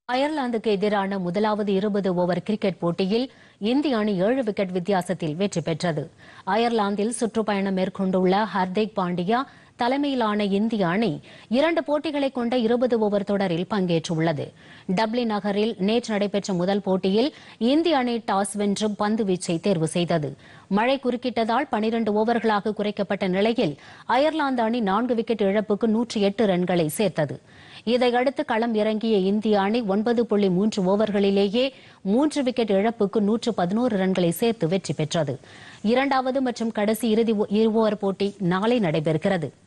அயர்லாந்துக்கு எதிரான முதலாவது இருபது ஓவர் கிரிக்கெட் போட்டியில் இந்திய அணி ஏழு விக்கெட் வித்தியாசத்தில் வெற்றி பெற்றது அயர்லாந்தில் சுற்றுப்பயணம் மேற்கொண்டுள்ள ஹர்திக் பாண்டியா தலைமையிலான இந்திய அணி இரண்டு போட்டிகளை கொண்ட இருபது ஓவர் தொடரில் பங்கேற்றுள்ளது டப்ளின் நகரில் நேற்று நடைபெற்ற முதல் போட்டியில் இந்திய அணி டாஸ் வென்று பந்து வீச்சை தேர்வு செய்தது மழை குறுக்கிட்டதால் பனிரண்டு ஓவர்களாக குறைக்கப்பட்ட நிலையில் அயர்லாந்து அணி நான்கு விக்கெட் இழப்புக்கு நூற்றி எட்டு ரன்களை சேர்த்தது இதையடுத்து களம் இறங்கிய இந்திய அணி ஒன்பது புள்ளி மூன்று ஓவர்களிலேயே மூன்று விக்கெட் இழப்புக்கு நூற்று பதினோரு ரன்களை சேர்த்து வெற்றி பெற்றது இரண்டாவது மற்றும் கடைசி இறுதி ஓ- இரு ஓவர் போட்டி நாளை நடைபெறுகிறது